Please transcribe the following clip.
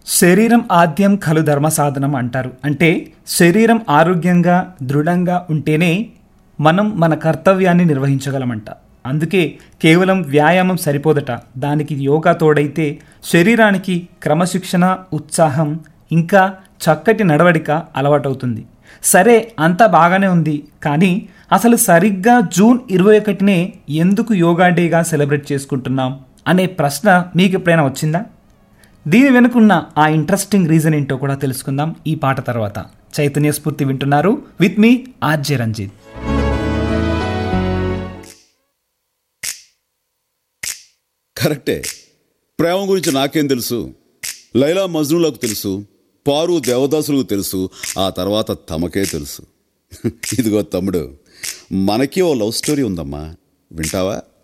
శరీరం ఆద్యం ఖలు ధర్మ సాధనం అంటారు అంటే శరీరం ఆరోగ్యంగా దృఢంగా ఉంటేనే మనం మన కర్తవ్యాన్ని నిర్వహించగలమంట అందుకే కేవలం వ్యాయామం సరిపోదట దానికి యోగా తోడైతే శరీరానికి క్రమశిక్షణ ఉత్సాహం ఇంకా చక్కటి నడవడిక అలవాటవుతుంది సరే అంతా బాగానే ఉంది కానీ అసలు సరిగ్గా జూన్ ఇరవై ఒకటినే ఎందుకు యోగా డేగా సెలబ్రేట్ చేసుకుంటున్నాం అనే ప్రశ్న మీకు ఎప్పుడైనా వచ్చిందా దీని వెనుకున్న ఆ ఇంట్రెస్టింగ్ రీజన్ ఏంటో కూడా తెలుసుకుందాం ఈ పాట తర్వాత చైతన్య స్ఫూర్తి వింటున్నారు విత్ మీ ఆర్జే రంజిత్ కరెక్టే ప్రేమ గురించి నాకేం తెలుసు లైలా మజ్నులకు తెలుసు పారు దేవదాసులకు తెలుసు ఆ తర్వాత తమకే తెలుసు ఇదిగో తమ్ముడు మనకి ఓ లవ్ స్టోరీ ఉందమ్మా వింటావా